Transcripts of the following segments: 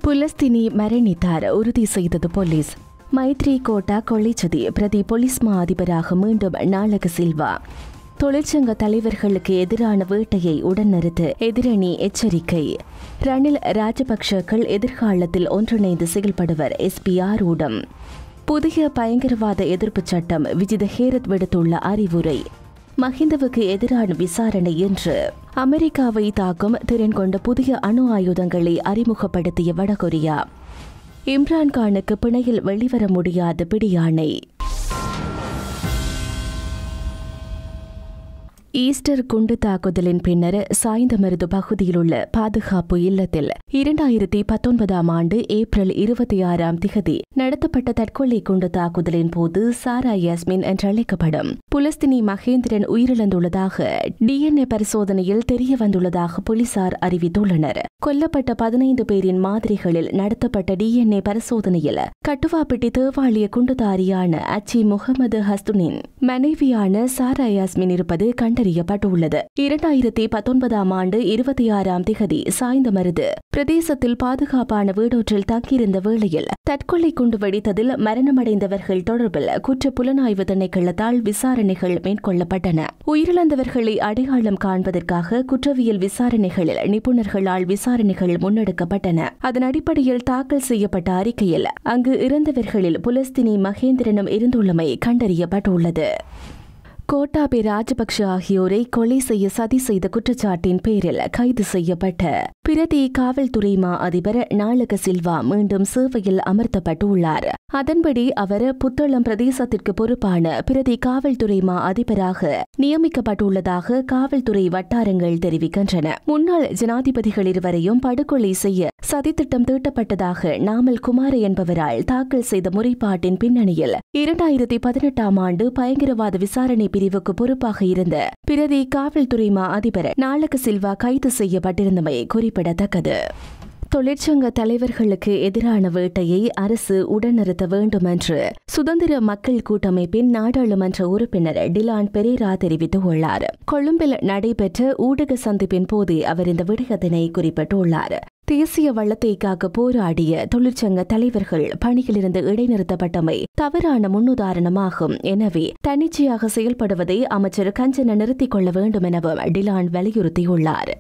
புலஸ்தினி மரணித்தார் உறுதி செய்தது police Maithri quota கொள்ளைச்சதி பிரதி போலீஸ் மா அதிபராக மீண்டும் நாளக சில்வா தொழிற்சங்க தலைவர்களுக்கு எதிரான வேட்டையை உடன் நிறுத்த எதிரணி எச்சரிக்கை ரணில் ராஜபக்ஷக்கள் எதிர்காலத்தில் ஒன்றிணைந்து செயல்படுவர் எஸ்பிஆர் ஊடம் புதிய பயங்கரவாத எதிர்ப்புச் சட்டம் விஜித ஹேரத் விடுத்துள்ள அறிவுரை மஹிந்தவுக்கு எதிரான விசாரணை என்று அமெரிக்காவை தாக்கும் திறன் கொண்ட புதிய அணு ஆயுதங்களை அறிமுகப்படுத்திய வடகொரியா இம்ரான்கானுக்கு பிணையில் வெளிவர முடியாத பிடியாணை ஈஸ்டர் குண்டு தாக்குதலின் பின்னர் சாய்ந்தமருது பகுதியில் உள்ள பாதுகாப்பு இல்லத்தில் இரண்டாயிரத்தி பத்தொன்பதாம் ஆண்டு ஏப்ரல் இருபத்தி ஆறாம் திகதி நடத்தப்பட்ட தற்கொலை குண்டு தாக்குதலின் போது சாரா யாஸ்மின் என்றழைக்கப்படும் புலஸ்தினி மகேந்திரன் உயிரிழந்துள்ளதாக டிஎன்ஏ பரிசோதனையில் தெரிய வந்துள்ளதாக போலீசார் அறிவித்துள்ளனர் கொல்லப்பட்ட பதினைந்து பேரின் மாதிரிகளில் நடத்தப்பட்ட டிஎன்ஏ பரிசோதனையில் கட்டுவாப்பிட்டி தேவாலய குண்டுதாரியான அச்சி முகமது ஹஸ்துனின் மனைவியான சாரா யாஸ்மின் இருப்பது கண்டறியப்பட்டுள்ளது இரண்டாயிரத்தி பத்தொன்பதாம் ஆண்டு இருபத்தி ஆறாம் திகதி சாய்ந்தமருது பிரதேசத்தில் பாதுகாப்பான வீடொன்றில் தங்கியிருந்த வேளையில் தற்கொலை குண்டு வெடித்ததில் மரணமடைந்தவர்கள் தொடர்பில் குற்ற புலனாய்வு திணைக்களத்தால் விசாரணைகள் மேற்கொள்ளப்பட்டன உயிரிழந்தவர்களை அடையாளம் காண்பதற்காக குற்றவியல் விசாரணைகளில் நிபுணர்களால் விசாரணைகள் முன்னெடுக்கப்பட்டன அதன் அடிப்படையில் தாக்கல் செய்யப்பட்ட அறிக்கையில் அங்கு இறந்தவர்களில் புலஸ்தினி மகேந்திரனும் இருந்துள்ளமை கண்டறியப்பட்டுள்ளது கோட்டாபே ராஜபக்ஷ ஆகியோரை கொலை செய்ய சதி செய்த குற்றச்சாட்டின் பேரில் கைது செய்யப்பட்ட பிரதி காவல்துறை மா அதிபர் நாளக சில்வா மீண்டும் சேவையில் அமர்த்தப்பட்டுள்ளார் அதன்படி அவர் புத்தளம் பிரதேசத்திற்கு பொறுப்பான பிரதி காவல்துறை மா அதிபராக நியமிக்கப்பட்டுள்ளதாக காவல்துறை வட்டாரங்கள் தெரிவிக்கின்றன முன்னாள் ஜனாதிபதிகள் இருவரையும் படுகொலை செய்ய சதித்திட்டம் தீட்டப்பட்டதாக நாமல் குமார என்பவரால் தாக்கல் செய்த முறைப்பாட்டின் பின்னணியில் இரண்டாயிரத்தி பதினெட்டாம் ஆண்டு பயங்கரவாத விசாரணை பிரிவுக்கு பொறுப்பாக இருந்த பிரதி காவல்துறை மா அதிபர் நாளக சில்வா கைது செய்யப்பட்டிருந்தமை குறிப்பிடத்தக்கது தொழிற்சங்க தலைவர்களுக்கு எதிரான வேட்டையை அரசு உடனிறுத்த வேண்டும் என்று சுதந்திர மக்கள் கூட்டமைப்பின் நாடாளுமன்ற உறுப்பினர் டிலான் பெரேரா தெரிவித்துள்ளார் கொழும்பில் நடைபெற்ற ஊடக சந்திப்பின் போது அவர் இந்த விடயத்தினை குறிப்பிட்டுள்ளார் தேசிய வளத்தை காக்க போராடிய தொழிற்சங்க தலைவர்கள் பணியிலிருந்து இடைநிறுத்தப்பட்டமை தவறான முன்னுதாரணமாகும் எனவே தன்னிச்சையாக செயல்படுவதை அமைச்சர் கஞ்சன நிறுத்திக் கொள்ள வேண்டும் எனவும் டிலான் வலியுறுத்தியுள்ளார்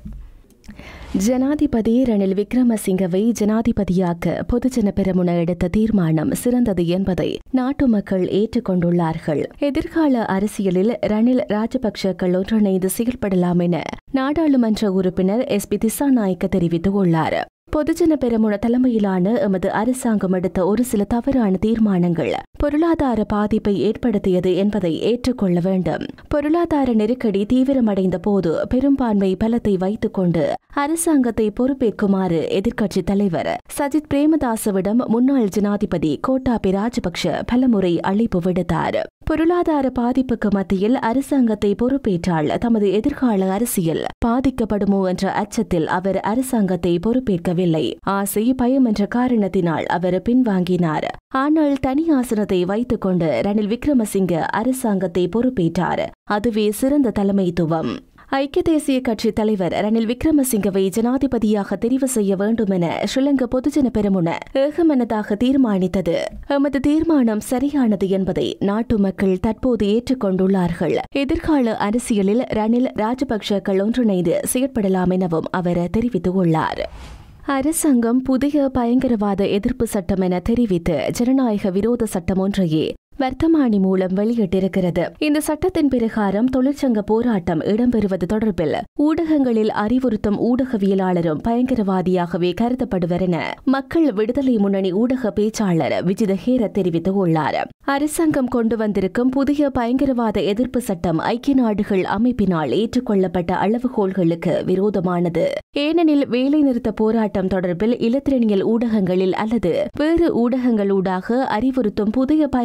ஜனாதிபதி ரணில் விக்ரமசிங்கவை ஜனாதிபதியாக்க பொதுஜன பெரமுன எடுத்த தீர்மானம் சிறந்தது என்பதை நாட்டு மக்கள் ஏற்றுக்கொண்டுள்ளார்கள் எதிர்கால அரசியலில் ரணில் ராஜபக்சக்கள் ஒன்றிணைந்து செயல்படலாம் என நாடாளுமன்ற உறுப்பினர் எஸ் பி திசாநாயக்க தெரிவித்துள்ளார் பொதுஜன பெரமுன தலைமையிலான எமது அரசாங்கம் எடுத்த ஒரு சில தவறான தீர்மானங்கள் பொருளாதார பாதிப்பை ஏற்படுத்தியது என்பதை ஏற்றுக்கொள்ள வேண்டும் பொருளாதார நெருக்கடி தீவிரமடைந்த போது பெரும்பான்மை பலத்தை வைத்துக் கொண்டு அரசாங்கத்தை பொறுப்பேற்குமாறு எதிர்க்கட்சித் தலைவர் சஜித் பிரேமதாசவிடம் முன்னாள் ஜனாதிபதி கோட்டாபே ராஜபக்ஷ பலமுறை அழைப்பு விடுத்தார் பொருளாதார பாதிப்புக்கு மத்தியில் அரசாங்கத்தை பொறுப்பேற்றால் தமது எதிர்கால அரசியல் பாதிக்கப்படுமோ என்ற அச்சத்தில் அவர் அரசாங்கத்தை பொறுப்பேற்கவில்லை ஆசை பயம் என்ற காரணத்தினால் அவர் பின்வாங்கினார் ஆனால் தனி ஆசனத்தை வைத்துக் கொண்டு ரணில் விக்ரமசிங்க அரசாங்கத்தை பொறுப்பேற்றார் அதுவே சிறந்த தலைமைத்துவம் ஐக்கிய தேசிய கட்சி தலைவர் ரணில் விக்ரமசிங்கவை ஜனாதிபதியாக தெரிவு செய்ய வேண்டும் என ஸ்ரீலங்கா பொதுஜன பெரமுன ஏகமனதாக தீர்மானித்தது எமது தீர்மானம் சரியானது என்பதை நாட்டு மக்கள் தற்போது ஏற்றுக்கொண்டுள்ளார்கள் எதிர்கால அரசியலில் ரணில் ராஜபக்சக்கள் ஒன்றிணைந்து செயற்படலாம் எனவும் அவர் தெரிவித்துள்ளார் அரசாங்கம் புதிய பயங்கரவாத எதிர்ப்பு சட்டம் என தெரிவித்து ஜனநாயக விரோத சட்டம் ஒன்றையே வர்த்தமானி மூலம் வெளியிட்டிருக்கிறது இந்த சட்டத்தின் பிரகாரம் தொழிற்சங்க போராட்டம் இடம்பெறுவது தொடர்பில் ஊடகங்களில் அறிவுறுத்தும் ஊடகவியலாளரும் பயங்கரவாதியாகவே கருதப்படுவர் என மக்கள் விடுதலை முன்னணி ஊடக பேச்சாளர் விஜித ஹேர தெரிவித்துள்ளார் அரசாங்கம் கொண்டு வந்திருக்கும் புதிய பயங்கரவாத எதிர்ப்பு சட்டம் ஐக்கிய நாடுகள் அமைப்பினால் ஏற்றுக்கொள்ளப்பட்ட அளவுகோல்களுக்கு விரோதமானது ஏனெனில் வேலைநிறுத்த போராட்டம் தொடர்பில் இலத்திரனியல் ஊடகங்களில் அல்லது வேறு ஊடகங்களூடாக அறிவுறுத்தும் புதிய பயங்கரவாத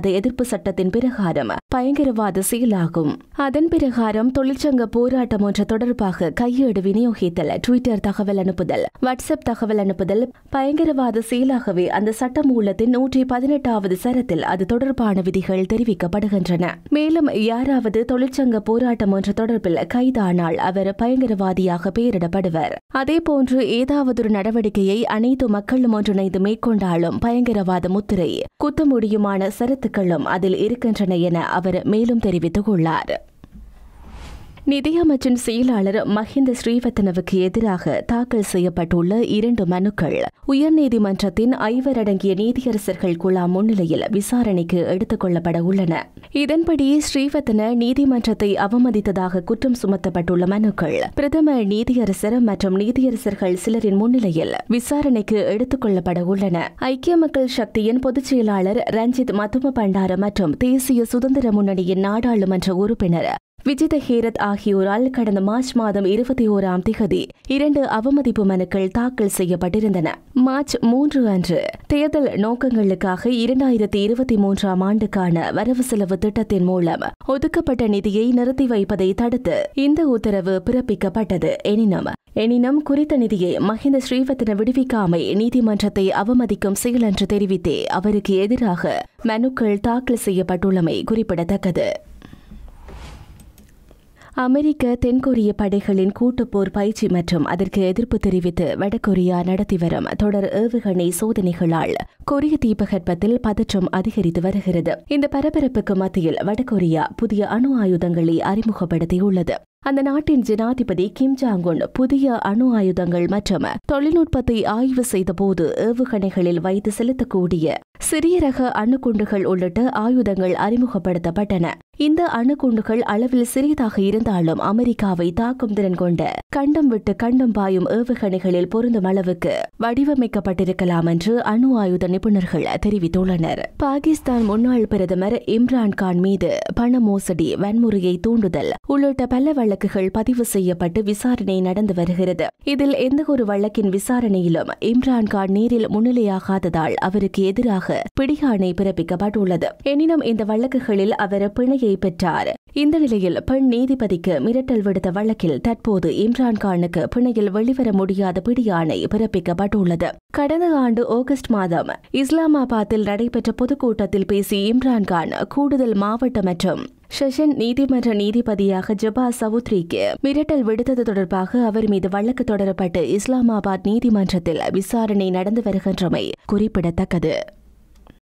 பயங்கரவாத எதிர்ப்பு சட்டத்தின் பிரகாரம் பயங்கரவாத செயலாகும் அதன் பிரகாரம் தொழிற்சங்க போராட்டம் ஒன்று தொடர்பாக கையேடு விநியோகித்தல் ட்விட்டர் தகவல் அனுப்புதல் வாட்ஸ்அப் தகவல் அனுப்புதல் பயங்கரவாத செயலாகவே அந்த சட்டமூலத்தின் நூற்றி பதினெட்டாவது சரத்தில் அது தொடர்பான விதிகள் தெரிவிக்கப்படுகின்றன மேலும் யாராவது தொழிற்சங்க போராட்டம் ஒன்று தொடர்பில் கைதானால் அவர் பயங்கரவாதியாக பெயரிடப்படுவர் அதேபோன்று ஏதாவதொரு நடவடிக்கையை அனைத்து மக்களும் ஒன்றிணைந்து மேற்கொண்டாலும் பயங்கரவாத முத்திரை குத்த முடியுமான சரத்துக்களும் அதில் இருக்கின்றன என அவர் மேலும் தெரிவித்துள்ளார் நிதியமைச்சின் செயலாளர் மஹிந்த ஸ்ரீவர்த்தனவுக்கு எதிராக தாக்கல் செய்யப்பட்டுள்ள இரண்டு மனுக்கள் உயர்நீதிமன்றத்தின் ஐவர் அடங்கிய நீதியரசர்கள் குழாம் முன்னிலையில் விசாரணைக்கு எடுத்துக் கொள்ளப்பட உள்ளன இதன்படி ஸ்ரீவர்த்தன நீதிமன்றத்தை அவமதித்ததாக குற்றம் சுமத்தப்பட்டுள்ள மனுக்கள் பிரதம நீதியரசர் மற்றும் நீதியரசர்கள் சிலரின் முன்னிலையில் விசாரணைக்கு எடுத்துக் கொள்ளப்பட உள்ளன ஐக்கிய மக்கள் சக்தியின் பொதுச் செயலாளர் ரஞ்சித் மத்தும பண்டார மற்றும் தேசிய சுதந்திர முன்னணியின் நாடாளுமன்ற உறுப்பினர் விஜித ஹேரத் ஆகியோரால் கடந்த மார்ச் மாதம் இருபத்தி ஓராம் திகதி இரண்டு அவமதிப்பு மனுக்கள் தாக்கல் செய்யப்பட்டிருந்தன மார்ச் மூன்று அன்று தேர்தல் நோக்கங்களுக்காக இரண்டாயிரத்தி இருபத்தி மூன்றாம் ஆண்டுக்கான வரவு செலவு திட்டத்தின் மூலம் ஒதுக்கப்பட்ட நிதியை நிறுத்தி வைப்பதை தடுத்து இந்த உத்தரவு பிறப்பிக்கப்பட்டது எனினும் எனினும் குறித்த நிதியை மஹிந்த ஸ்ரீவர்த்தன விடுவிக்காமை நீதிமன்றத்தை அவமதிக்கும் செயல் என்று தெரிவித்தே அவருக்கு எதிராக மனுக்கள் தாக்கல் செய்யப்பட்டுள்ளமை குறிப்பிடத்தக்கது அமெரிக்க தென்கொரிய படைகளின் கூட்டுப்போர் பயிற்சி மற்றும் அதற்கு எதிர்ப்பு தெரிவித்து வடகொரியா நடத்தி வரும் தொடர் ஏவுகணை சோதனைகளால் கொரிய தீபகற்பத்தில் பதற்றம் அதிகரித்து வருகிறது இந்த பரபரப்புக்கு மத்தியில் வடகொரியா புதிய அணு ஆயுதங்களை அறிமுகப்படுத்தியுள்ளது அந்த நாட்டின் ஜனாதிபதி கிம் ஜாங் உன் புதிய அணு ஆயுதங்கள் மற்றும் தொழில்நுட்பத்தை ஆய்வு செய்தபோது ஏவுகணைகளில் வைத்து செலுத்தக்கூடிய சிறிய ரக அணுகுண்டுகள் உள்ளிட்ட ஆயுதங்கள் அறிமுகப்படுத்தப்பட்டன இந்த அணுகுண்டுகள் அளவில் சிறியதாக இருந்தாலும் அமெரிக்காவை தாக்கும் திறன் கொண்ட கண்டம் விட்டு கண்டம் பாயும் ஏவுகணைகளில் பொருந்தும் அளவுக்கு வடிவமைக்கப்பட்டிருக்கலாம் என்று அணு ஆயுத நிபுணர்கள் தெரிவித்துள்ளனர் பாகிஸ்தான் முன்னாள் பிரதமர் இம்ரான் கான் மீது பண மோசடி வன்முறையை தூண்டுதல் உள்ளிட்ட பல வழக்குகள் பதிவு செய்யப்பட்டு விசாரணை நடந்து வருகிறது இதில் எந்த ஒரு வழக்கின் விசாரணையிலும் இம்ரான் கான் நேரில் முன்னிலையாகாததால் அவருக்கு எதிராக பிடியாணை பிறப்பிக்கப்பட்டுள்ளது எனினும் இந்த வழக்குகளில் அவர் பிணையை பெற்றார் இந்த நிலையில் பெண் நீதிபதிக்கு மிரட்டல் விடுத்த வழக்கில் தற்போது இம்ரான் கானுக்கு பிணையில் வெளிவர முடியாத பிடியாணை பிறப்பிக்கப்பட்டுள்ளது கடந்த ஆண்டு ஆகஸ்ட் மாதம் இஸ்லாமாபாத்தில் நடைபெற்ற பொதுக்கூட்டத்தில் பேசிய இம்ரான் கான் கூடுதல் மாவட்ட மற்றும் செஷன் நீதிமன்ற நீதிபதியாக ஜபா சவுத்ரிக்கு மிரட்டல் விடுத்தது தொடர்பாக அவர் மீது வழக்கு தொடரப்பட்டு இஸ்லாமாபாத் நீதிமன்றத்தில் விசாரணை நடந்து வருகின்றமை குறிப்பிடத்தக்கது